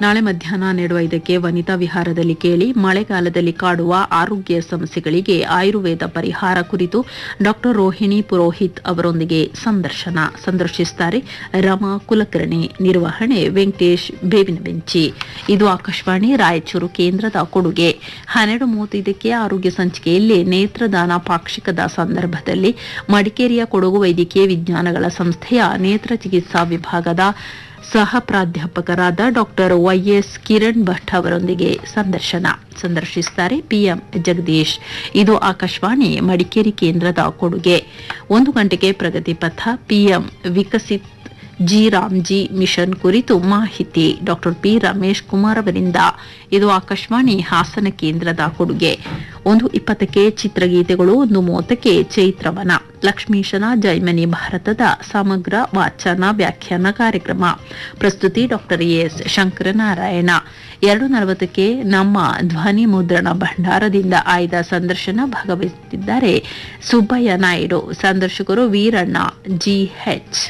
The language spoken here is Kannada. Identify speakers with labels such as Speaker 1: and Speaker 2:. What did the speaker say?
Speaker 1: ನಾಳೆ ಮಧ್ಯಾಹ್ನ ಹನ್ನೆರಡು ಐದಕ್ಕೆ ವನಿತಾ ವಿಹಾರದಲ್ಲಿ ಕೇಳಿ ಮಳೆಗಾಲದಲ್ಲಿ ಕಾಡುವ ಆರೋಗ್ಯ ಸಮಸ್ಯೆಗಳಿಗೆ ಆಯುರ್ವೇದ ಪರಿಹಾರ ಕುರಿತು ಡಾಕ್ಟರ್ ರೋಹಿಣಿ ಪುರೋಹಿತ್ ಅವರೊಂದಿಗೆ ಸಂದರ್ಶನ ಸಂದರ್ಶಿಸುತ್ತಾರೆ ರಮಾ ಕುಲಕರ್ಣಿ ನಿರ್ವಹಣೆ ವೆಂಕಟೇಶ್ ಬೇವಿನ ಬೆಂಚಿ ಇದು ಆಕಾಶವಾಣಿ ರಾಯಚೂರು ಕೇಂದ್ರದ ಕೊಡುಗೆ ಹನ್ನೆರಡು ಮೂವತ್ತೈದಕ್ಕೆ ಆರೋಗ್ಯ ಸಂಚಿಕೆಯಲ್ಲಿ ನೇತ್ರದಾನ ಪಾಕ್ಷಿಕದ ಸಂದರ್ಭದಲ್ಲಿ ಮಡಿಕೇರಿಯ ಕೊಡಗು ವೈದ್ಯಕೀಯ ವಿಜ್ಞಾನಗಳ ಸಂಸ್ಥೆಯ ನೇತ್ರ ಚಿಕಿತ್ಸಾ ವಿಭಾಗದ ಸಹ ಪ್ರಾಧ್ಯಾಪಕರಾದ ಡಾಕ್ಟರ್ ವೈಎಸ್ ಕಿರಣ್ ಭಟ್ ಅವರೊಂದಿಗೆ ಸಂದರ್ಶನ ಸಂದರ್ಶಿಸುತ್ತಾರೆ ಪಿಎಂ ಜಗದೀಶ್ ಇದು ಆಕಾಶವಾಣಿ ಮಡಿಕೇರಿ ಕೇಂದ್ರದ ಕೊಡುಗೆ ಒಂದು ಗಂಟೆಗೆ ಪ್ರಗತಿ ಪಥ PM Viksit G RAM G mission ಕುರಿತು ಮಾಹಿತಿ ಡಾಕ್ಟರ್ ಪಿ ರಮೇಶ್ ಕುಮಾರ್ ಅವರಿಂದ ಇದು ಆಕಾಶವಾಣಿ ಹಾಸನ ಕೇಂದ್ರದ ಕೊಡುಗೆ ಒಂದು ಇಪ್ಪತ್ತಕ್ಕೆ ಚಿತ್ರಗೀತೆಗಳು ಒಂದು ಮೂವತ್ತಕ್ಕೆ ಚೈತ್ರವನ ಲಕ್ಷ್ಮೀಶನ ಜೈಮನಿ ಭಾರತದ ಸಮಗ್ರ ವಾಚನ ವ್ಯಾಖ್ಯಾನ ಕಾರ್ಯಕ್ರಮ ಪ್ರಸ್ತುತಿ ಡಾಕ್ಟರ್ ಎಸ್ ಶಂಕರನಾರಾಯಣ ಎರಡು ನಲವತ್ತಕ್ಕೆ ನಮ್ಮ ಧ್ವನಿ ಮುದ್ರಣ ಭಂಡಾರದಿಂದ ಆಯ್ದ ಸಂದರ್ಶನ ಭಾಗವಹಿಸುತ್ತಿದ್ದಾರೆ ಸುಬ್ಬಯ್ಯ ನಾಯ್ಡು ಸಂದರ್ಶಕರು ವೀರಣ್ಣ ಜಿಎಚ್